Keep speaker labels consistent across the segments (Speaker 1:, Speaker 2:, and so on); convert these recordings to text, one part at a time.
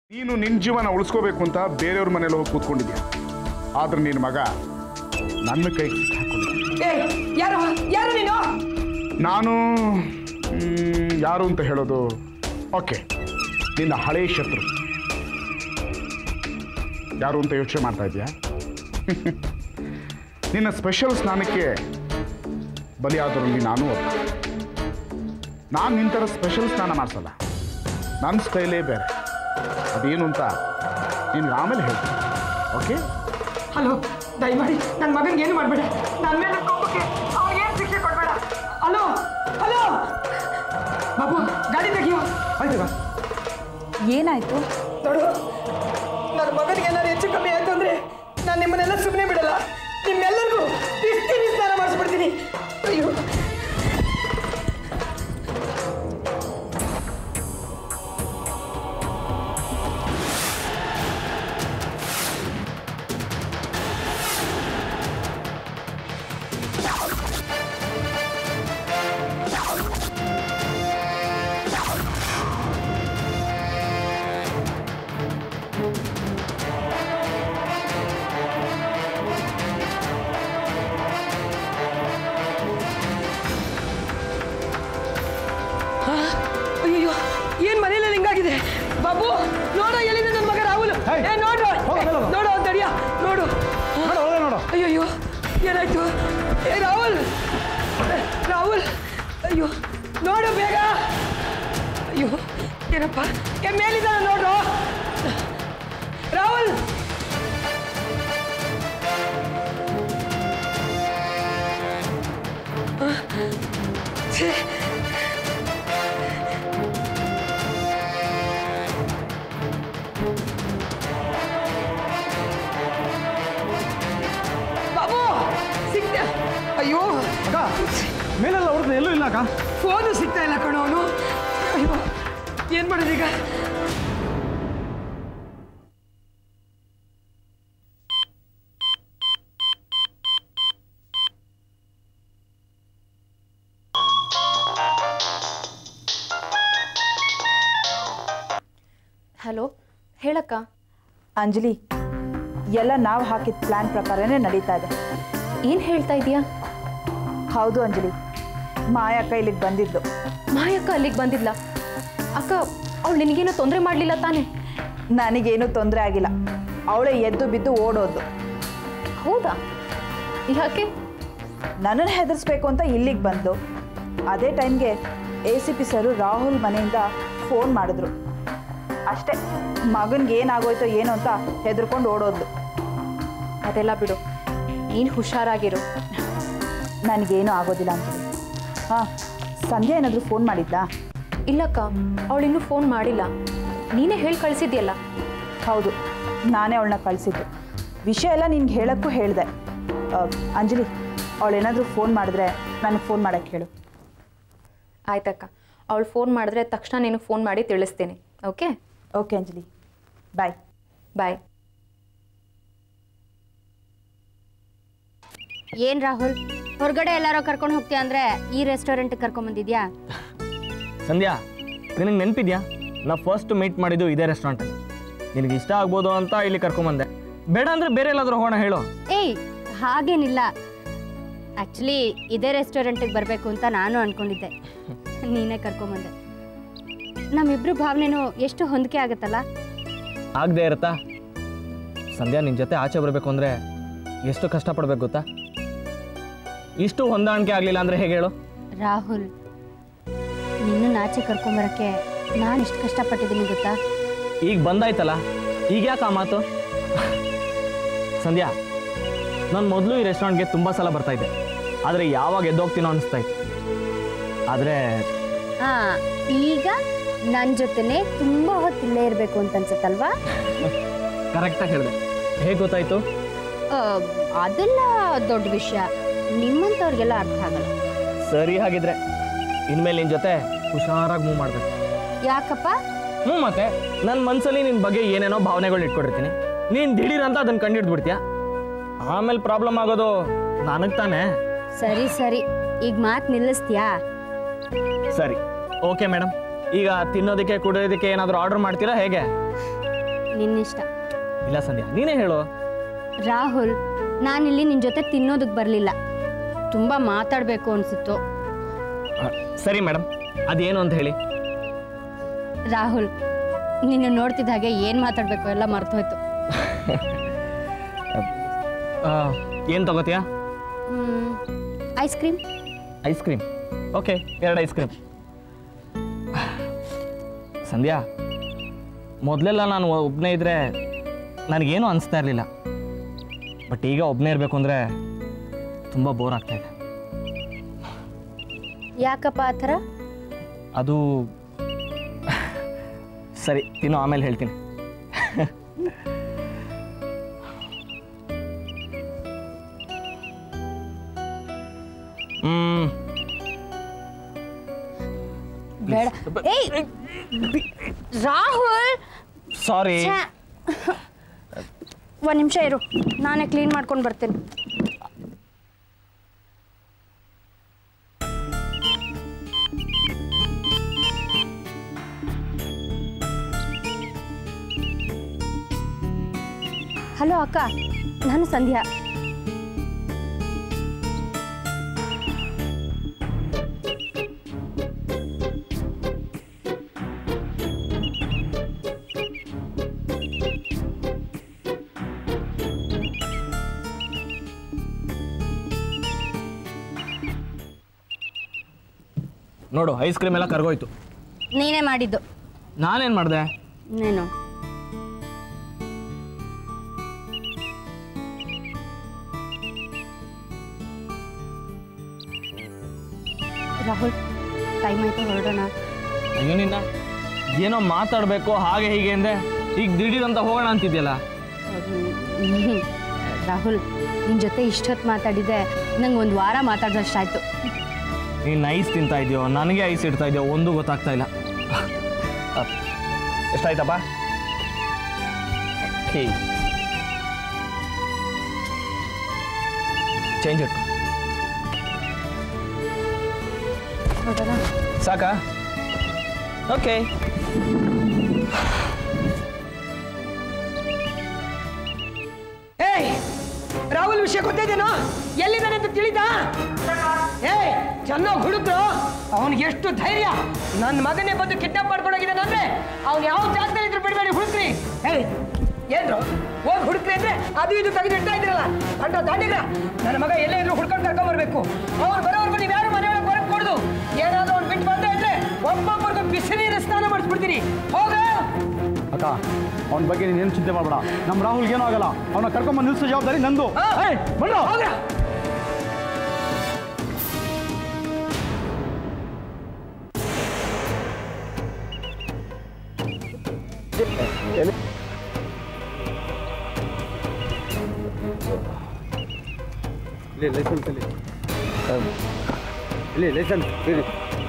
Speaker 1: ನೀನು ನಿನ್ನ ಜೀವನ ಉಳಿಸ್ಕೋಬೇಕು ಅಂತ ಬೇರೆಯವ್ರ ಮನೇಲಿ ಹೋಗಿ ಕೂತ್ಕೊಂಡಿದ್ಯಾ ಆದ್ರೆ ನಿನ್ನ ಮಗ ನನ್ನ ಕೈಗೆ ಸಿಕ್ಕಾಕೊಂಡಿದ್ದ
Speaker 2: ಏ ಯಾರು ಯಾರು ನೀನು
Speaker 1: ನಾನು ಮ್, ಯಾರು ಅಂತ ಹೇಳೋದು ಓಕೆ ನಿನ್ನ ಹಳೆಯ ಶತ್ರು ಯಾರು ಅಂತ ಯೋಚನೆ ಮಾಡ್ತಾ ಇದೆಯಾ ನಿನ್ನ ಸ್ಪೆಷಲ್ ಸ್ನಾನಕ್ಕೆ ಬಲಿಯಾದರಲ್ಲಿ ನಾನು ಒಬ್ಬ ನಾನು ನಿನ್ನ ಥರ ಸ್ಪೆಷಲ್ ಸ್ನಾನ ಮಾಡಿಸಲ್ಲ ನನ್ನ ಸ್ಟೈಲೇ ಬೇರೆ ಅದೇನು ಅಂತ ನಿನ್ಗೆ ಆಮೇಲೆ ಹೇಳ್ತೀನಿ ಓಕೆ
Speaker 2: ಹಲೋ ದಯಮಾಡಿ ನನ್ನ ಮಗನಿಗೆ ಏನು ಮಾಡಬೇಡ ನನ್ನ ಮೇಲೆ ಕೋಪಕ್ಕೆ ಅವ್ನಿಗೆ ಏನು ಶಿಕ್ಷೆ ಕೊಡಬೇಡ ಹಲೋ ಹಲೋ ಬಾಬು ಗಾಡಿ ತೆಗಿಯೋ
Speaker 1: ಆಯ್ತಾ
Speaker 3: ಏನಾಯ್ತು
Speaker 2: ನೋಡು ನನ್ನ ಮಗನಿಗೆ ಏನಾದ್ರು ಹೆಚ್ಚು ಕಮ್ಮಿ ಆಯ್ತು ಅಂದ್ರೆ ನಾನು ನಿಮ್ಮನ್ನೆಲ್ಲ ಸುಮ್ಮನೆ ಬಿಡಲ್ಲ ನಿಮ್ಮೆಲ್ಲರಿಗೂ ಬಿಸ್ತೀನಿ ಸ್ನಾನ ಮಾಡಿಸ್ಬಿಡ್ತೀನಿ ಅಯ್ಯೋ ಅಯ್ಯೋ ಏನ್ ಮನೇಲಿ ಹಿಂಗಾಗಿದೆ ಬಾಬು ನೋಡು ಎಲ್ಲಿದೆ ನನ್ನ ಮಗ ರಾಹುಲ್ ಏ ನೋಡು ನೋಡು ತಡಿಯ ನೋಡು ಅಯ್ಯೋ ಏನಾಯ್ತು ಏ ರಾಹುಲ್ ಏ, ರಾಹುಲ್ ಅಯ್ಯೋ ನೋಡು ಬೇಗ ಅಯ್ಯೋ ಏನಪ್ಪ ಏ ಮೇಲಿದ್ದಾನೆ ನೋಡು ರಾಹುಲ್ ಛೇ ಬಾಬು ಸಿಕ್ತೆ ಅಯ್ಯೋ
Speaker 4: ಅಕ್ಕ ಮೇಲೆಲ್ಲ ಹೊಡೆದು ಎಲ್ಲೂ ಇಲ್ಲ ಅಕ್ಕ
Speaker 2: ಫೋನು ಸಿಗ್ತಾ ಇಲ್ಲ ಕಣೋ ಅವನು ಅಯ್ಯೋ ಏನ್ ಮಾಡೋದೀಗ
Speaker 3: ಹಲೋ ಹೇಳಕ್ಕ
Speaker 5: ಅಂಜಲಿ ಎಲ್ಲ ನಾವು ಹಾಕಿದ ಪ್ಲ್ಯಾನ್ ಪ್ರಕಾರನೇ ನಡೀತಾ ಇದೆ
Speaker 3: ಏನು ಹೇಳ್ತಾ ಇದೀಯಾ
Speaker 5: ಹೌದು ಅಂಜಲಿ ಮಾಯಕ್ಕ ಇಲ್ಲಿಗೆ ಬಂದಿದ್ದು
Speaker 3: ಮಾಯಕ್ಕ ಅಲ್ಲಿಗೆ ಬಂದಿದ್ಲ ಅಕ್ಕ ಅವಳು ನಿನಗೇನು ತೊಂದರೆ ಮಾಡಲಿಲ್ಲ ತಾನೇ
Speaker 5: ನನಗೇನು ತೊಂದರೆ ಆಗಿಲ್ಲ ಅವಳೇ ಎದ್ದು ಬಿದ್ದು ಓಡೋದು
Speaker 3: ಹೌದಾ ಯಾಕೆ
Speaker 5: ನನ್ನನ್ನು ಹೆದರ್ಸ್ಬೇಕು ಅಂತ ಇಲ್ಲಿಗೆ ಬಂದು ಅದೇ ಟೈಮ್ಗೆ A C P sir Rahul ಮನೆಯಿಂದ ಫೋನ್ ಮಾಡಿದ್ರು ಅಷ್ಟೇ ಮಗನಿಗೆ ಏನಾಗೋಯ್ತೋ ಏನೋ ಅಂತ ಹೆದರ್ಕೊಂಡು ಓಡೋದ್ಲು
Speaker 3: ಅದೆಲ್ಲ ಬಿಡು ನೀನು ಹುಷಾರಾಗಿರು
Speaker 5: ನನಗೇನೂ ಆಗೋದಿಲ್ಲ ಅಂಜಲಿ ಹಾಂ ಸಂಧ್ಯಾ ಏನಾದರೂ ಫೋನ್ ಮಾಡಿದ್ದಾ
Speaker 3: ಇಲ್ಲಕ್ಕ ಅವಳಿನ್ನೂ ಫೋನ್ ಮಾಡಿಲ್ಲ ನೀನೇ ಹೇಳಿ ಕಳಿಸಿದ್ಯಲ್ಲ
Speaker 5: ಹೌದು ನಾನೇ ಅವಳನ್ನ ಕಳಿಸಿದ್ದು ವಿಷಯ ಎಲ್ಲ ನಿನ್ಗೆ ಹೇಳೋಕ್ಕೂ ಹೇಳಿದೆ ಅಂಜಲಿ ಅವಳೇನಾದರೂ ಫೋನ್ ಮಾಡಿದ್ರೆ ನನಗೆ ಫೋನ್ ಮಾಡೋಕ್ಕೆ ಹೇಳು
Speaker 3: ಆಯ್ತಕ್ಕ ಅವಳು ಫೋನ್ ಮಾಡಿದ್ರೆ ತಕ್ಷಣ ನಿನಗೆ ಫೋನ್ ಮಾಡಿ ತಿಳಿಸ್ತೇನೆ okay
Speaker 5: okay Anjali bye
Speaker 3: bye
Speaker 6: ಏನ್ ರಾಹುಲ್ ಹೊರಗಡೆ ಎಲ್ಲಾರೋ ಕರ್ಕೊಂಡು ಹೋಗ್ತೀಯ ಅಂದ್ರೆ ಈ ರೆಸ್ಟೋರೆಂಟ್ ಕರ್ಕೊಂಡ್ ಬಂದಿದ್ಯಾ
Speaker 4: ಸಂಧ್ಯಾ ನಿನಗೆ ನೆನಪಿದ್ಯಾ ನಾ ಫಸ್ಟ್ ಮೀಟ್ ಮಾಡಿದ್ದು ಇದೇ ರೆಸ್ಟೋರೆಂಟಲ್ಲಿ ನಿನಗೆ ಇಷ್ಟ ಆಗ್ಬೋದು ಅಂತ ಇಲ್ಲಿ ಕರ್ಕೊಂಬಂದೆ ಬೇಡ ಅಂದ್ರೆ ಬೇರೆ ಎಲ್ಲಾದ್ರೂ ಹೋಗೋಣ ಹೇಳು
Speaker 6: ಏಯ್ ಹಾಗೇನಿಲ್ಲ ಆಕ್ಚುಲಿ ಇದೇ ರೆಸ್ಟೋರೆಂಟಿಗೆ ಬರಬೇಕು ಅಂತ ನಾನು ಅನ್ಕೊಂಡಿದ್ದೆ ನೀನೇ ಕರ್ಕೊಂಬಂದೆ ನಮ್ಮಿಬ್ರು ಭಾವನೆನೂ ಎಷ್ಟು ಹೊಂದಿಕೆ ಆಗುತ್ತಲ್ಲ
Speaker 4: ಆಗದೆ ಇರುತ್ತಾ ಸಂಧ್ಯಾ ನಿನ್ನ ಜೊತೆ ಆಚೆ ಬರಬೇಕು ಅಂದರೆ ಎಷ್ಟು ಕಷ್ಟಪಡ್ಬೇಕು ಗೊತ್ತಾ ಇಷ್ಟು ಹೊಂದಾಣಿಕೆ ಆಗಲಿಲ್ಲ ಅಂದರೆ ಹೇಗೆ ಹೇಳು
Speaker 6: ರಾಹುಲ್ ನಿನ್ನ ಆಚೆ ಕರ್ಕೊಂಬರಕ್ಕೆ ನಾನು ಎಷ್ಟು ಕಷ್ಟಪಟ್ಟಿದ್ದೀನಿ ಗೊತ್ತಾ
Speaker 4: ಈಗ ಬಂದಾಯ್ತಲ್ಲ ಈಗ ಯಾಕೆ ಆ ಮಾತು ಸಂಧ್ಯಾ ನಾನು ಮೊದಲು ಈ ರೆಸ್ಟೋರೆಂಟ್ಗೆ ತುಂಬ ಸಲ ಬರ್ತಾ ಇದ್ದೆ ಆದರೆ ಯಾವಾಗ ಎದ್ದೋಗ್ತೀನೋ ಅನಿಸ್ತಾ ಇತ್ತು ಆದರೆ
Speaker 6: ಹಾ ಈಗ ನನ್ನ ಜೊತೆನೆ ತುಂಬಾ ಹೊತ್ತು ಇಲ್ಲೇ ಇರಬೇಕು ಅಂತ ಅನ್ಸುತ್ತಲ್ವಾ
Speaker 4: ಕರೆಕ್ಟಾಗಿ ಹೇಳಿದೆ ಹೇಗೆ ಗೊತ್ತಾಯ್ತು
Speaker 6: ಆ, ಅದೆಲ್ಲ ದೊಡ್ಡ ವಿಷಯ ನಿಮ್ಮಂಥವ್ರಿಗೆಲ್ಲ ಅರ್ಥ ಆಗಲ್ಲ
Speaker 4: ಸರಿ ಹಾಗಿದ್ರೆ ಇನ್ಮೇಲೆ ನಿನ್ನ ಜೊತೆ ಹುಷಾರಾಗಿ ಮೂವ್ ಮಾಡಬೇಕು
Speaker 6: ಯಾಕಪ್ಪ
Speaker 4: ಹ್ಞೂ ಮತ್ತೆ ನನ್ನ ಮನಸ್ಸಲ್ಲಿ ನಿನ್ನ ಬಗ್ಗೆ ಏನೇನೋ ಭಾವನೆಗಳು ಇಟ್ಕೊಂಡಿರ್ತೀನಿ ನೀನು ದಿಢೀರ್ ಅಂತ ಅದನ್ನು ಕಂಡಿಡ್ಬಿಡ್ತೀಯ ಆಮೇಲೆ ಪ್ರಾಬ್ಲಮ್ ಆಗೋದು ನನಗೆ ತಾನೇ
Speaker 6: ಸರಿ ಸರಿ ಈಗ ಮಾತು ನಿಲ್ಲಿಸ್ತೀಯಾ
Speaker 4: ಸರಿ ಓಕೆ ಮೇಡಮ್ ಈಗ ತಿನ್ನೋದಕ್ಕೆ ಕುಡಿಯೋದಕ್ಕೆ ಏನಾದರೂ ಆರ್ಡರ್ ಮಾಡ್ತೀರಾ ಹೇಗೆ
Speaker 6: ನಿನ್ನಿಷ್ಟ
Speaker 4: ಇಲ್ಲ ಸಂಧ್ಯಾ ನೀನೇ ಹೇಳು
Speaker 6: ರಾಹುಲ್ ನಾನಿಲ್ಲಿ ನಿನ್ನ ಜೊತೆ ತಿನ್ನೋದಕ್ಕೆ ಬರಲಿಲ್ಲ ತುಂಬ ಮಾತಾಡಬೇಕು ಅನಿಸಿತ್ತು
Speaker 4: ಆ, ಸರಿ ಮೇಡಮ್ ಅದೇನು ಅಂತ ಹೇಳಿ
Speaker 6: ರಾಹುಲ್ ನಿನ್ನ ನೋಡ್ತಿದ್ದ ಹಾಗೆ ಏನು ಮಾತಾಡಬೇಕು ಎಲ್ಲ ಮರ್ತೋಯ್ತು
Speaker 4: ಏನು ತಗೋತೀಯಾ
Speaker 6: ice cream
Speaker 4: ice cream okay ಎರಡು ಐಸ್ ಕ್ರೀಮ್ ಸಂಧ್ಯಾ ಮೊದಲೆಲ್ಲ ನಾನು ಒಬ್ಬನೇ ಇದ್ದರೆ ನನಗೇನು ಅನಿಸ್ತಾ ಇರಲಿಲ್ಲ ಬಟ್ ಈಗ ಒಬ್ಬನೇ ಇರಬೇಕು ಅಂದರೆ ತುಂಬ ಬೋರ್ ಆಗ್ತಾ ಇದೆ
Speaker 6: ಯಾಕಪ್ಪ ಆ ಥರ
Speaker 4: ಅದು ಸರಿ ತಿನ್ನು ಆಮೇಲೆ ಹೇಳ್ತೀನಿ ಹ್ಮ್
Speaker 6: ಬೇಡ ಏಯ್ ರಾಹುಲ್
Speaker 4: ಸಾರಿ
Speaker 6: ಒಂದು ನಿಮಿಷ ಇರು ನಾನೇ ಕ್ಲೀನ್ ಮಾಡ್ಕೊಂಡು ಬರ್ತೀನಿ ಹಲೋ ಅಕ್ಕ ನಾನು ಸಂಧ್ಯಾ
Speaker 4: ನೋಡು ಐಸ್ ಕ್ರೀಮ್ ಎಲ್ಲ ಕರ್ಗೋಯ್ತು
Speaker 6: ನೀನೇ ಮಾಡಿದ್ದು
Speaker 4: ನಾನೇನು ಮಾಡಿದೆ
Speaker 6: ನೀನು ರಾಹುಲ್ ಟೈಮ್ ಆಯ್ತು ಹೊರಡೋಣ
Speaker 4: ಅಯ್ಯೋ ನಿನ್ನ ಏನೋ ಮಾತಾಡಬೇಕು ಹಾಗೆ ಹೀಗೆ ಅಂದೆ ಈಗ ದಿಢೀರಂತ ಹೋಗೋಣ ಅಂತಿದ್ಯಲ್ಲ
Speaker 6: ಹ್ಮ್. ರಾಹುಲ್ ನಿನ್ನ ಜೊತೆ ಇಷ್ಟೊತ್ತು ಮಾತಾಡಿದೆ ನಂಗೆ ಒಂದು ವಾರ ಮಾತಾಡಿದಷ್ಟಾಯ್ತು
Speaker 4: ನೀನು ಐಸ್ ತಿಂತಾ ಇದೆಯೋ ನನಗೆ ಐಸ್ ಇಡ್ತಾ ಇದೆಯೋ ಒಂದು ಗೊತ್ತಾಗ್ತಾ ಇಲ್ಲ ಅಹ್, ಎಷ್ಟಾಯ್ತಪ್ಪ ಹೇ ಚೇಂಜ್ ಇಟ್ಟು
Speaker 6: ಹೊರಡೋಣ
Speaker 4: ಸಾಕಾ ಓಕೆ
Speaker 2: ಏಯ್ ರಾಹುಲ್ ವಿಷಯ ಗೊತ್ತಿದ್ದೇನೋ ಎಲ್ಲಿದ್ದಾನೆ ಅಂತ ತಿಳಿದಾ ಏಯ್ ಚೆನ್ನಾಗಿ ಹುಡುಕ್ರು ಅವನಿಗೆ ಎಷ್ಟು ಧೈರ್ಯ ನನ್ನ ಮಗನೇ ಬಂದು ಕಿಡ್ನಾಪ್ ಮಾಡ್ಕೊಂಡೋಗಿದ್ದಾನೆ ಅಂದ್ರೆ ಅವ್ನು ಯಾವ ಜಾಗದಲ್ಲಿ ಇದ್ರು ಬಿಡಬೇಡಿ ಹುಡುಕ್ರಿ ಏಯ್ ಏನ್ರು ಹೋಗಿ ಹುಡುಕ್ರಿ ಅಂದ್ರೆ ಅದು ಇದು ತೆಗೆದು ಇಡ್ತಾ ಇದ್ರಲ್ಲ ಅಂಟ ದಾಂಡಿಗ್ರ ನನ್ನ ಮಗ ಎಲ್ಲೇ ಇದ್ರು ಹುಡ್ಕೊಂಡು ಕರ್ಕೊಂಡ್ ಬರ್ಬೇಕು ಅವ್ರು ಬರೋವರೆಗೂ ನೀವು ಯಾರು ಮನೆ ಒಳಗೆ ಹೊರಗೆ ಕೊಡುದು ಏನಾದ್ರೂ ಅವ್ನು ಬಿಟ್ಟು ಬಂದ ಇದ್ರೆ ಒಬ್ಬೊಬ್ಬರಿಗೂ ಬಿಸಿ ನೀರು ಸ್ನಾನ ಮಾಡಿಸ್ಬಿಡ್ತೀನಿ ಹೋಗ
Speaker 7: ಅಕ್ಕ ಅವನ ಬಗ್ಗೆ ನೀನೇನು ಚಿಂತೆ ಮಾಡಬೇಡ ನಮ್ಮ ರಾಹುಲ್ಗೆ ಏನೂ ಆಗಲ್ಲ ಅವನ ಕರ್ಕೊಂಬಂದು ನಿಲ್ಲಿಸೋ ಜವಾಬ್ದಾರಿ ನಂದು ಏಯ್, ಬನ್ರೋ.
Speaker 2: ಹೋಗ್ರ
Speaker 7: ಇಲ್ಲಿ ಲೈಸೆನ್ಸ್ ಇಲ್ಲಿ ಇಲ್ಲಿ ಲೈಸೆನ್ಸ್ ಇಲ್ಲಿ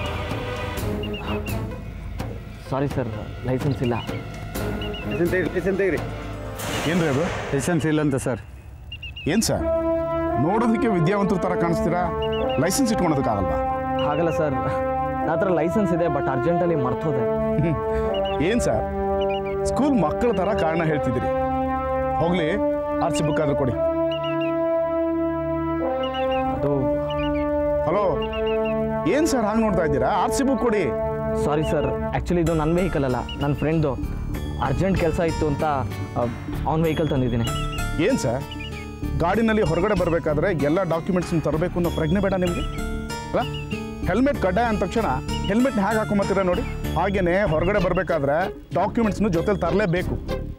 Speaker 4: ಸಾರಿ ಸರ್ ಲೈಸೆನ್ಸ್ ಇಲ್ಲ
Speaker 7: ಲೈಸೆನ್ಸ್ ತೆಗ್ರಿ ಲೈಸೆನ್ಸ್ ತೆಗ್ರಿ
Speaker 1: ಏನ್ರಿ ಅದು
Speaker 7: ಲೈಸೆನ್ಸ್ ಇಲ್ಲ ಅಂತ ಸರ್
Speaker 1: ಏನು ಸರ್ ನೋಡೋದಕ್ಕೆ ವಿದ್ಯಾವಂತರ ಥರ ಕಾಣಿಸ್ತೀರಾ ಲೈಸೆನ್ಸ್ ಇಟ್ಕೊಳೋದಕ್ಕಾಗಲ್ವಾ
Speaker 4: ಹಾಗಲ್ಲ ಸರ್ ನನ್ನ ಹತ್ರ ಲೈಸೆನ್ಸ್ ಇದೆ ಬಟ್ ಅರ್ಜೆಂಟಲ್ಲಿ ಮರ್ತೋದೆ
Speaker 1: ಏನು ಸರ್ ಸ್ಕೂಲ್ ಮಕ್ಕಳ ಥರ ಕಾರಣ ಹೇಳ್ತಿದ್ದೀರಿ ಹೋಗ್ಲಿ ಆರ್ ಸಿ ಬುಕ್ ಆದ್ರೂ ಕೊಡಿ
Speaker 4: ಅದು
Speaker 1: ಹಲೋ ಏನು ಸರ್ ಹಾಗೆ ನೋಡ್ತಾ ಇದ್ದೀರಾ ಆರ್ ಸಿ ಬುಕ್ ಕೊಡಿ
Speaker 4: ಸಾರಿ ಸರ್ ಆ್ಯಕ್ಚುಲಿ ಇದು ನನ್ನ ವೆಹಿಕಲ್ ಅಲ್ಲ ನನ್ನ ಫ್ರೆಂಡ್ದು ಅರ್ಜೆಂಟ್ ಕೆಲಸ ಇತ್ತು ಅಂತ ಅವ್ನ ವೆಹಿಕಲ್ ತಂದಿದ್ದೀನಿ
Speaker 1: ಏನು ಸರ್ ಗಾಡಿನಲ್ಲಿ ಹೊರಗಡೆ ಬರಬೇಕಾದ್ರೆ ಎಲ್ಲ ಡಾಕ್ಯುಮೆಂಟ್ಸ್ನ ತರಬೇಕು ಅನ್ನೋ ಪ್ರಜ್ಞೆ ಬೇಡ ನಿಮಗೆ ಅಲ್ಲ ಹೆಲ್ಮೆಟ್ ಕಡ್ಡಾಯ ಅಂದ ತಕ್ಷಣ ಹೆಲ್ಮೆಟ್ನ ಹೇಗೆ ಹಾಕೊಂಬತ್ತೀರ ನೋಡಿ ಹಾಗೇನೆ ಹೊರಗಡೆ ಬರಬೇಕಾದ್ರೆ ಡಾಕ್ಯುಮೆಂಟ್ಸ್ನು ಜೊತೆಲಿ ತರಲೇಬೇಕು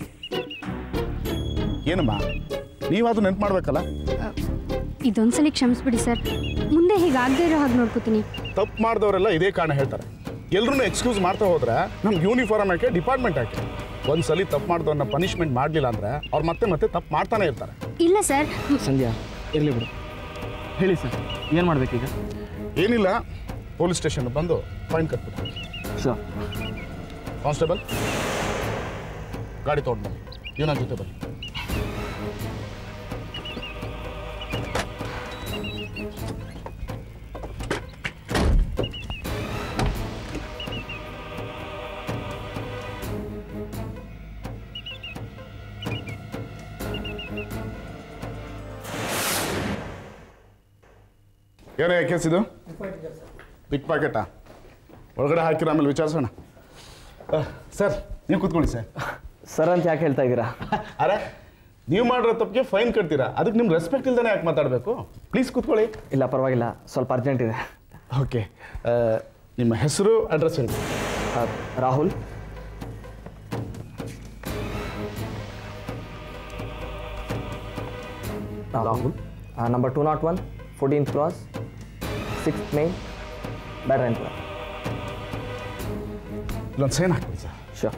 Speaker 1: ಏನಮ್ಮ ನೀವು ಅದು ನೆನ್ಪು ಮಾಡಬೇಕಲ್ಲ
Speaker 6: ಇದೊಂದ್ಸಲಿ ಕ್ಷಮಿಸ್ಬಿಡಿ ಸರ್ ಮುಂದೆ ಹೀಗಾಗದೇ ಇರೋ ಹಾಗೆ ನೋಡ್ಕೋತೀನಿ
Speaker 1: ತಪ್ಪು ಮಾಡಿದವರೆಲ್ಲ ಇದೇ ಕಾರಣ ಹೇಳ್ತಾರೆ ಎಲ್ಲರೂ ಎಕ್ಸ್ಕ್ಯೂಸ್ ಮಾಡ್ತಾ ಹೋದ್ರೆ ನಮ್ಗೆ ಯೂನಿಫಾರ್ಮ್ ಹಾಕಿ ಡಿಪಾರ್ಟ್ಮೆಂಟ್ ಹಾಕಿ ಒಂದು ಸಲ ತಪ್ಪು ಮಾಡಿದವ್ರನ್ನ ಪನಿಷ್ಮೆಂಟ್ ಮಾಡಲಿಲ್ಲ ಅಂದರೆ ಅವ್ರು ಮತ್ತೆ ಮತ್ತೆ ತಪ್ಪು ಮಾಡ್ತಾನೆ ಇರ್ತಾರೆ
Speaker 6: ಇಲ್ಲ ಸರ್
Speaker 4: ಸಂಧ್ಯಾ ಇರಲಿ ಬಿಡು ಹೇಳಿ ಸರ್ ಏನು ಮಾಡಬೇಕೀಗ
Speaker 1: ಏನಿಲ್ಲ ಪೊಲೀಸ್ ಸ್ಟೇಷನ್ ಬಂದು ಫೈನ್ ಕಟ್ಬಿಟ್ಟು
Speaker 4: ಸರ್
Speaker 1: ಕಾನ್ಸ್ಟೇಬಲ್ ಗಾಡಿ ತೊಗೊಂಡು ಬನ್ನಿ ಇವನ ಜೊತೆ ಬನ್ನಿ ಏನೋ ಕೇಸ್ ಇದು ಪಿಕ್ ಪಾಕೆಟಾ ಒಳಗಡೆ ಹಾಕಿರ ಆಮೇಲೆ ವಿಚಾರಿಸೋಣ ಸರ್ ನೀವು ಕೂತ್ಕೊಳ್ಳಿ ಸರ್
Speaker 4: ಸರ್ ಅಂತ ಯಾಕೆ ಹೇಳ್ತಾ ಇದ್ದೀರಾ
Speaker 1: ಅರೆ ನೀವು ಮಾಡಿರೋ ತಪ್ಪಿಗೆ ಫೈನ್ ಕಟ್ತೀರಾ ಅದಕ್ಕೆ ನಿಮ್ಗೆ ರೆಸ್ಪೆಕ್ಟ್ ಇಲ್ದೇ ಯಾಕೆ ಮಾತಾಡಬೇಕು ಪ್ಲೀಸ್ ಕೂತ್ಕೊಳ್ಳಿ
Speaker 4: ಇಲ್ಲ ಪರವಾಗಿಲ್ಲ ಸ್ವಲ್ಪ ಅರ್ಜೆಂಟ್ ಇದೆ
Speaker 1: ಓಕೆ ನಿಮ್ಮ ಹೆಸರು ಅಡ್ರೆಸ್ ಹೇಳಿ
Speaker 4: ಆ, Rahul Rahul number two naught one fourteenth cross six main Byadrampura
Speaker 1: ಇಲ್ಲೊಂದು ಸೈನ್ ಹಾಕ್ತೀನಿ ಸರ್
Speaker 4: ಶೋರ್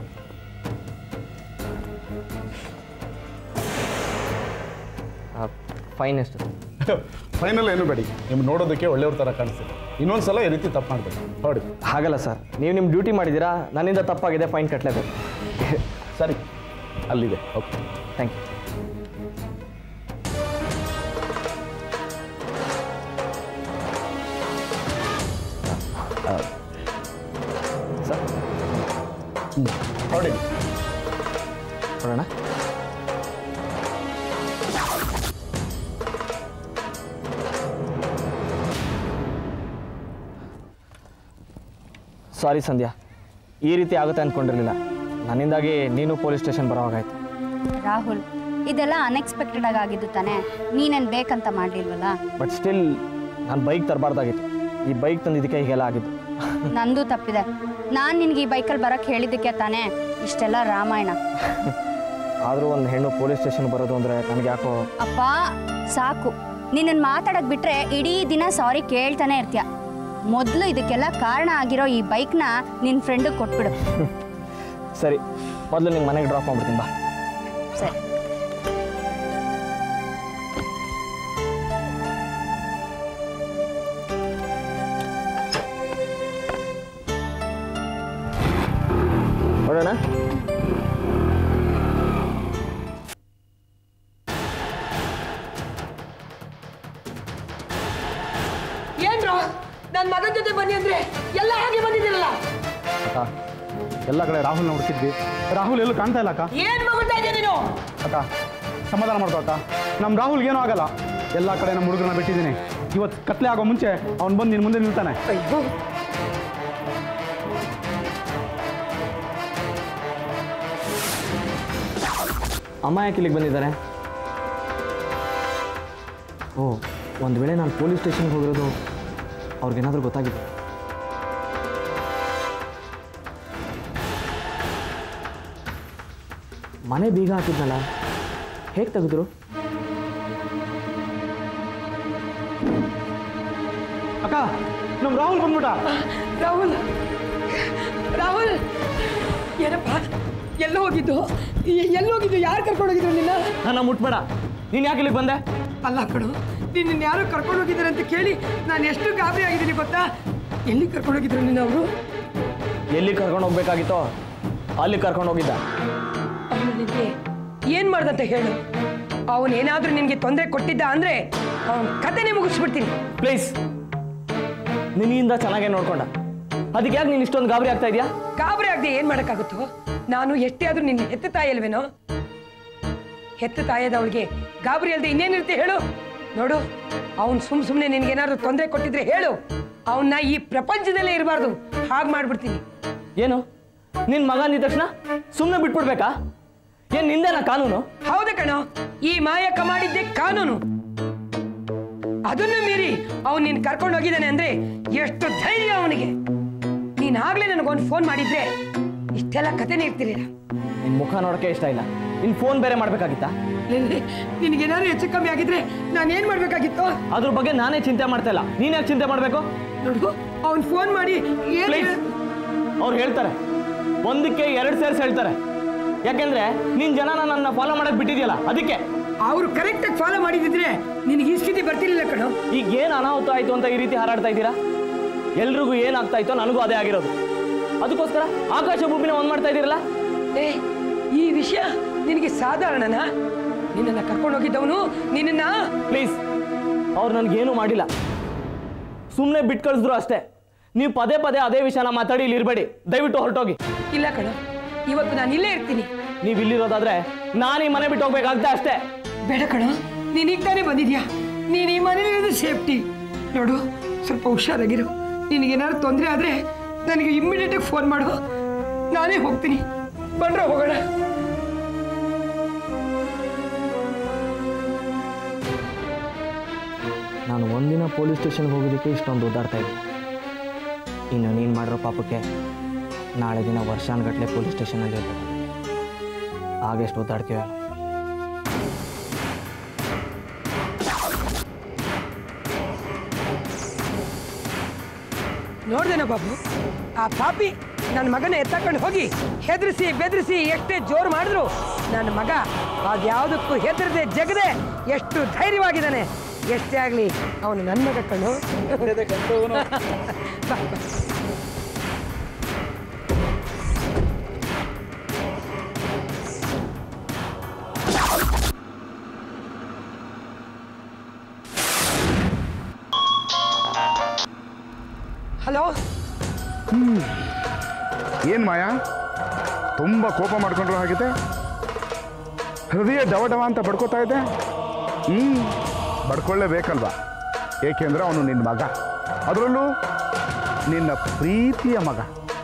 Speaker 4: ಫೈನ್ ಎಷ್ಟು
Speaker 1: ಫೈನಲ್ ಏನು ಬೇಡಿ ನಿಮ್ಗೆ ನೋಡೋದಕ್ಕೆ ಒಳ್ಳೆಯವ್ರ ಥರ ಕಾಣಿಸ್ತೀರಿ ಇನ್ನೊಂದು ಸಲ ಈ ರೀತಿ ತಪ್ಪು ಮಾಡಬೇಕು ನೋಡಿ
Speaker 4: ಹಾಗಲ್ಲ ಸರ್ ನೀವು ನಿಮ್ಮ ಡ್ಯೂಟಿ ಮಾಡಿದ್ದೀರಾ ನನ್ನಿಂದ ತಪ್ಪಾಗಿದೆ ಫೈನ್ ಕಟ್ಟಲೇಬೇಕು
Speaker 1: ಸರಿ ಅಲ್ಲಿದೆ ಓಕೆ
Speaker 4: ಥ್ಯಾಂಕ್ ಯು ಸರ್
Speaker 1: ನೋಡಿ
Speaker 4: ನೋಡೋಣ ಸಾರಿ ಸಂಧ್ಯಾ ಈ ರೀತಿ ಆಗುತ್ತೆ ಅಂದ್ಕೊಂಡಿರಲಿಲ್ಲ ನನ್ನಿಂದಾಗಿ ನೀನು ಪೊಲೀಸ್ ಸ್ಟೇಷನ್ ಬರೋವಾಗಾಯ್ತು
Speaker 6: ರಾಹುಲ್ ಇದೆಲ್ಲ ಅನ್ಎಕ್ಸ್ಪೆಕ್ಟೆಡ್ ಆಗಿ ಆಗಿದ್ದು ತಾನೇ ನೀನೇನು ಬೇಕಂತ ಮಾಡಲಿಲ್ವಲ್ಲ
Speaker 4: ಬಟ್ ಸ್ಟಿಲ್ ನಾನು ಬೈಕ್ ತರಬಾರ್ದಾಗಿತ್ತು ಈ ಬೈಕ್ ತಂದಿದ್ದಕ್ಕೆ ಹೀಗೆಲ್ಲ ಆಗಿದ್ದು
Speaker 6: ನಂದು ತಪ್ಪಿದೆ ನಾನು ನಿನಗೆ ಈ ಬೈಕಲ್ಲಿ ಬರೋಕ್ಕೆ ಹೇಳಿದ್ದಕ್ಕೆ ತಾನೇ ಇಷ್ಟೆಲ್ಲ ರಾಮಾಯಣ
Speaker 4: ಆದರೂ ಒಂದು ಹೆಣ್ಣು ಪೊಲೀಸ್ ಸ್ಟೇಷನ್ ಬರೋದು ಅಂದರೆ ನನಗೆ ಯಾಕೋ
Speaker 6: ಅಪ್ಪ ಸಾಕು ನಿನ್ನನ್ನು ಮಾತಾಡಕ್ ಬಿಟ್ರೆ ಇಡೀ ದಿನ ಸಾರಿ ಕೇಳ್ತಾನೆ ಇರ್ತೀಯ ಮೊದಲು ಇದಕ್ಕೆಲ್ಲ ಕಾರಣ ಆಗಿರೋ ಈ ಬೈಕ್ನ ನಿನ್ನ ಫ್ರೆಂಡಿಗೆ ಕೊಟ್ಬಿಡು
Speaker 4: ಸರಿ ಮೊದಲು ನಿಂಗೆ ಮನೆಗೆ ಡ್ರಾಪ್ ಮಾಡ್ಬಿಡ್ತೀನಿ ಬಾ
Speaker 6: ಸರಿ
Speaker 4: ನೋಡೋಣ
Speaker 2: ಏನ್ರೋ ನನ್ನ ಮಗನ ಜೊತೆ ಬನ್ನಿ ಅಂದ್ರೆ ಎಲ್ಲ ಹಾಗೆ ಬಂದಿದ್ದೀರಲ್ಲ
Speaker 7: ಅಕ್ಕ ಎಲ್ಲ ಕಡೆ ರಾಹುಲ್ನ ಹುಡುಕಿದ್ವಿ ರಾಹುಲ್ ಎಲ್ಲೂ ಕಾಣ್ತಾ ಇಲ್ಲ ಅಕ್ಕ
Speaker 2: ಏನ್ ಮಗುಳ್ತಾ ಇದೀಯ ನೀನು
Speaker 7: ಅಕ್ಕ ಸಮಾಧಾನ ಮಾಡ್ಕೋ ಅಕ್ಕ ನಮ್ಮ ರಾಹುಲ್ಗೆ ಏನೂ ಆಗಲ್ಲ ಎಲ್ಲ ಕಡೆ ನಮ್ಮ ಹುಡುಗರನ್ನ ಬಿಟ್ಟಿದ್ದೀನಿ ಇವತ್ತು ಕತ್ಲೆ ಆಗೋ ಮುಂಚೆ ಅವ್ನು ಬಂದು ನಿನ್ನ ಮುಂದೆ ನಿಲ್ತಾನೆ
Speaker 2: ಅಯ್ಯೋ
Speaker 4: ಅಮ್ಮ ಯಾಕೆ ಇಲ್ಲಿಗೆ ಬಂದಿದ್ದಾರೆ ಓ ಒಂದು ವೇಳೆ ನಾನು ಪೊಲೀಸ್ ಸ್ಟೇಷನ್ಗೆ ಹೋಗಿರೋದು ಅವ್ರಿಗೇನಾದರೂ ಗೊತ್ತಾಗಿದೆ ಮನೆ ಬೀಗ ಹಾಕಿದ್ನಲ್ಲ ಹೇಗೆ ತೆಗೆದ್ರು
Speaker 7: ಅಕ್ಕ ನಮ್ಮ ರಾಹುಲ್ ಬಂದ್ಬಿಟ್ಟ
Speaker 2: ರಾಹುಲ್ ರಾಹುಲ್ ಏನಪ್ಪ ಎಲ್ಲ ಹೋಗಿದ್ದು ಎಲ್ಲಿ ಹೋಗಿದ್ದು ಯಾರು ಕರ್ಕೊಂಡು ಹೋಗಿದ್ರು ನಿನ್ನ
Speaker 4: ನನ್ನ ಮುಟ್ಬೇಡ ನೀನು ಯಾಕೆ ಇಲ್ಲಿಗೆ ಬಂದೆ
Speaker 2: ಅಲ್ಲ ಕಣು ನಿನ್ನ ಯಾರು ಕರ್ಕೊಂಡು ಹೋಗಿದ್ದಾರೆ ಅಂತ ಕೇಳಿ ನಾನು ಎಷ್ಟು ಗಾಬರಿ ಆಗಿದ್ದೀನಿ ಗೊತ್ತಾ ಎಲ್ಲಿ ಕರ್ಕೊಂಡು ಹೋಗಿದ್ರು ನಿನ್ನ ಅವರು
Speaker 4: ಎಲ್ಲಿ ಕರ್ಕೊಂಡು ಹೋಗ್ಬೇಕಾಗಿತ್ತೋ ಅಲ್ಲಿ ಕರ್ಕೊಂಡು ಹೋಗಿದ್ದ
Speaker 2: ಅವನು ನಿನಗೆ ಏನು ಮಾಡ್ದಂತ ಹೇಳು ಅವನೇನಾದ್ರೂ ನಿನಗೆ ತೊಂದರೆ ಕೊಟ್ಟಿದ್ದ ಅಂದ್ರೆ ಅವನ ಕತೆನೇ ಮುಗಿಸ್ಬಿಡ್ತೀನಿ
Speaker 4: ಪ್ಲೀಸ್ ನಿನ್ನಿಂದ ಚೆನ್ನಾಗೇ ನೋಡ್ಕೊಂಡ ಅದಕ್ಕೆ ಯಾಕೆ ನೀನು ಇಷ್ಟೊಂದು ಗಾಬರಿ ಆಗ್ತಾ ಇದೆಯಾ
Speaker 2: ಗಾಬರಿ ಆಗದೆ ಏನ್ ಮಾಡಕ್ಕಾಗುತ್ತೋ ನಾನು ಎಷ್ಟೇ ಆದ್ರೂ ನಿನ್ನ ಹೆತ್ತ ತಾಯಿ ಅಲ್ವೇನೋ ಹೆತ್ತ ತಾಯದವಳಿಗೆ ಗಾಬರಿ ಅಲ್ದೆ ಇನ್ನೇನಿರುತ್ತೆ ಹೇಳು ನೋಡು ಅವನ್ ಸುಮ್ ಸುಮ್ನೆ ನಿನ್ಗೇನಾದ್ರೂ ತೊಂದರೆ ಕೊಟ್ಟಿದ್ರೆ ಹೇಳು ಅವನ್ನ ಈ ಪ್ರಪಂಚದಲ್ಲೇ ಇರಬಾರ್ದು ಹಾಗೆ ಮಾಡ್ಬಿಡ್ತೀನಿ
Speaker 4: ಏನು ನಿನ್ನ ಮಗ ಅಂದಿದ ತಕ್ಷಣ ಸುಮ್ಮನೆ ಬಿಟ್ಬಿಡ್ಬೇಕಾ ಏನು ನಿಂದೇನಾ ಕಾನೂನು
Speaker 2: ಹೌದು ಕಣೋ ಈ ಮಾಯಕ ಮಾಡಿದ್ದೆ ಕಾನೂನು ಅದನ್ನು ಮೀರಿ ಅವನ್ ನೀನ್ ಕರ್ಕೊಂಡು ಹೋಗಿದ್ದಾನೆ ಅಂದ್ರೆ ಎಷ್ಟು ಧೈರ್ಯ ಅವನಿಗೆ ನೀನ್ ಆಗ್ಲೇ ನನಗೊಂದು ಫೋನ್ ಮಾಡಿದ್ರೆ ಇಷ್ಟೆಲ್ಲ ಕಥೆನೇ ಇರ್ತಿರ್ಲಿಲ್ಲ
Speaker 4: ನಿನ್ನ ಮುಖ ನೋಡೋಕ್ಕೆ ಇಷ್ಟ ಇಲ್ಲ ನಿನ್ನ ಫೋನ್ ಬೇರೆ ಮಾಡಬೇಕಾಗಿತ್ತಾ
Speaker 2: ನಿನಗೇನಾದ್ರು ಹೆಚ್ಚು ಕಮ್ಮಿ ಆಗಿದ್ರೆ ನಾನು ಏನ್ ಮಾಡ್ಬೇಕಾಗಿತ್ತು
Speaker 4: ಅದ್ರ ಬಗ್ಗೆ ನಾನೇ ಚಿಂತೆ ಮಾಡ್ತಾ ಇಲ್ಲ ನೀನು ಯಾಕೆ ಚಿಂತೆ ಮಾಡಬೇಕು
Speaker 2: ನೋಡು ಅವ್ನ್ ಫೋನ್ ಮಾಡಿ ಏನ್
Speaker 4: ಪ್ಲೀಸ್ ಅವ್ರು ಹೇಳ್ತಾರೆ ಒಂದಕ್ಕೆ ಎರಡು ಸೇರಿಸಿ ಹೇಳ್ತಾರೆ ಯಾಕೆಂದ್ರೆ ನಿನ್ ಜನ ನನ್ನ ಫಾಲೋ ಮಾಡಕ್ ಬಿಟ್ಟಿದ್ಯಲ್ಲ ಅದಕ್ಕೆ
Speaker 2: ಅವ್ರು ಕರೆಕ್ಟ್ ಆಗಿ ಫಾಲೋ ಮಾಡಿದಿದ್ರೆ ನಿನಗೆ ಈ ಸ್ಥಿತಿ ಬರ್ತಿರ್ಲಿಲ್ಲ ಕಣೋ
Speaker 4: ಈಗ ಏನು ಅನಾಹುತ ಆಯ್ತು ಅಂತ ಈ ರೀತಿ ಹಾರಾಡ್ತಾ ಇದ್ದೀರಾ ಎಲ್ರಿಗೂ ಏನಾಗ್ತಾ ಇತ್ತೋ ನನಗೂ ಅದೇ ಆಗಿರೋದು ಅದಕ್ಕೋಸ್ಕರ ಆಕಾಶ ಭೂಮಿನ ಒಂದ್ ಮಾಡ್ತಾ ಇದ್ದೀರಲ್ಲ
Speaker 2: ಏ ಈ ವಿಷಯ ನಿನಗೆ ಸಾಧಾರಣನಾ ನಿನ್ನನ್ನ ಕರ್ಕೊಂಡು ಹೋಗಿದ್ದವನು ನಿನ್ನನ್ನ
Speaker 4: ಪ್ಲೀಸ್ ಅವ್ರು ನನಗೇನು ಮಾಡಿಲ್ಲ ಸುಮ್ಮನೆ ಬಿಟ್ಟು ಕಳಿಸಿದ್ರು ಅಷ್ಟೇ ನೀವು ಪದೇ ಪದೇ ಅದೇ ವಿಷಯನ ಮಾತಾಡಿ ಇಲ್ಲಿ ಇರಬೇಡಿ ದಯವಿಟ್ಟು ಹೊರಟೋಗಿ
Speaker 2: ಇಲ್ಲ ಕಣೋ ಇವತ್ತು ನಾನು ಇಲ್ಲೇ ಇರ್ತೀನಿ
Speaker 4: ನೀವು ಇಲ್ಲಿರೋದಾದ್ರೆ ನಾನು ಈ ಮನೆ ಬಿಟ್ಟು ಹೋಗ್ಬೇಕಾಗ್ತದೆ ಅಷ್ಟೇ
Speaker 2: ಬೇಡ ಕಣೋ ನೀನ್ ಈಗ ತಾನೇ ಬಂದಿದ್ಯಾ ನೀನ್ ಈ ಮನೇಲಿರೋದು ಸೇಫ್ಟಿ ನೋಡು ಸ್ವಲ್ಪ ಹುಷಾರಾಗಿರು ನಿನಗೇನಾದ್ರು ತೊಂದರೆ ಆದರೆ ನನಗೆ ಇಮ್ಮಿಡಿಯೇಟಾಗಿ ಫೋನ್ ಮಾಡು ನಾನೇ ಹೋಗ್ತೀನಿ ಬಂದ್ರೆ ಹೋಗೋಣ
Speaker 4: ನಾನು ಒಂದಿನ ಪೊಲೀಸ್ ಸ್ಟೇಷನ್ಗೆ ಹೋಗೋದಕ್ಕೆ ಇಷ್ಟೊಂದು ಓದಾಡ್ತಾ ಇದ್ದೆ ಇನ್ನು ನೀನು ಮಾಡಿರೋ ಪಾಪಕ್ಕೆ ನಾಳೆ ದಿನ ವರ್ಷಾನುಗಟ್ಟಲೆ ಪೊಲೀಸ್ ಸ್ಟೇಷನಲ್ಲಿ ಇರ್ಬೇಕು ಆಗೆಷ್ಟು ಓದಾಡ್ತೀವಿ
Speaker 2: ನೋಡ್ದೇನ ಬಾಬು ಆ ಪಾಪಿ ನನ್ನ ಮಗನ ಎತ್ತಕೊಂಡು ಹೋಗಿ ಹೆದರಿಸಿ ಬೆದರಿಸಿ ಎಷ್ಟೇ ಜೋರು ಮಾಡಿದ್ರು ನನ್ನ ಮಗ ಅದ್ಯಾವುದಕ್ಕೂ ಹೆದರದೆ ಜಗದೆ ಎಷ್ಟು ಧೈರ್ಯವಾಗಿದ್ದಾನೆ ಎಷ್ಟೇ ಆಗಲಿ ಅವನು ನನ್ನ ಮಗ ಕಣ್ಣು ಬಾ, ಬಾ. ಹಲೋ
Speaker 1: ಏನು ಮಾಯಾ ತುಂಬ ಕೋಪ ಮಾಡ್ಕೊಂಡ್ರು ಹಾಗಿದೆ ಹೃದಯ ಡವ ಡವ ಅಂತ ಬಡ್ಕೋತಾ ಇದೆ ಹ್ಞೂ ಬಡ್ಕೊಳ್ಳೇಬೇಕಲ್ವಾ ಏಕೆಂದ್ರೆ ಅವನು ನಿನ್ನ ಮಗ ಅದರಲ್ಲೂ ನಿನ್ನ ಪ್ರೀತಿಯ ಮಗ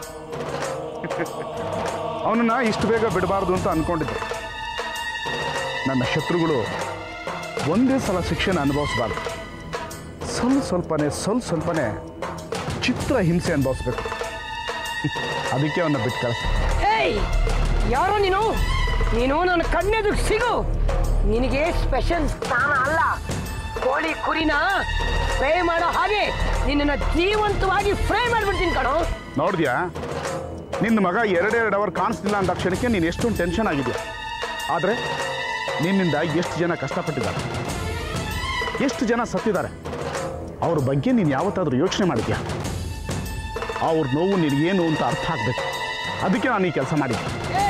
Speaker 1: ಅವನನ್ನು ಇಷ್ಟು ಬೇಗ ಬಿಡಬಾರ್ದು ಅಂತ ಅಂದ್ಕೊಂಡಿದ್ದೆ ನನ್ನ ಶತ್ರುಗಳು ಒಂದೇ ಸಲ ಶಿಕ್ಷೆನ ಅನುಭವಿಸ್ಬಾರ್ದು ಸ್ವಲ್ಪ ಸ್ವಲ್ಪನೇ ಸ್ವಲ್ಪ ಸ್ವಲ್ಪನೇ ಚಿತ್ರ ಹಿಂಸೆ ಅನುಭವಿಸ್ಬೇಕು ಅದಕ್ಕೆ ಅವನ್ನ ಬಿಟ್ಟು ಕಳಿಸ್
Speaker 2: ಏಯ್ ಯಾರೋ ನೀನು ನೀನು ನನ್ನ ಕಣ್ಣೆದು ಸಿಗು ನಿನಗೆ ಸ್ಪೆಷಲ್ ಸ್ಥಾನ ಅಲ್ಲ ಕೋಳಿ ಕುರಿನ ಫ್ರೈ ಮಾಡೋ ಹಾಗೆ ನಿನ್ನನ್ನು ಜೀವಂತವಾಗಿ ಫ್ರೈ ಮಾಡ್ಬಿಡ್ತೀನಿ ಕಣೋ
Speaker 1: ನೋಡಿದ್ಯಾ ನಿನ್ನ ಮಗ ಎರಡೆರಡು ಅವರ್ ಕಾಣಿಸ್ತಿಲ್ಲ ಅಂದ ಕ್ಷಣಕ್ಕೆ ನೀನು ಎಷ್ಟೊಂದು ಟೆನ್ಷನ್ ಆಗಿದೆಯಾ ಆದರೆ ನಿನ್ನಿಂದ ಎಷ್ಟು ಜನ ಕಷ್ಟಪಟ್ಟಿದ್ದಾರೆ ಎಷ್ಟು ಜನ ಸತ್ತಿದ್ದಾರೆ ಅವ್ರ ಬಗ್ಗೆ ನೀನು ಯಾವತ್ತಾದರೂ ಯೋಚನೆ ಮಾಡಿದ್ಯಾ ಅವ್ರ ನೋವು ನಿನಗೇನು ಅಂತ ಅರ್ಥ ಆಗಬೇಕು ಅದಕ್ಕೆ ನಾನು ಈ ಕೆಲಸ ಮಾಡಿದ್ದೆ
Speaker 2: ಏ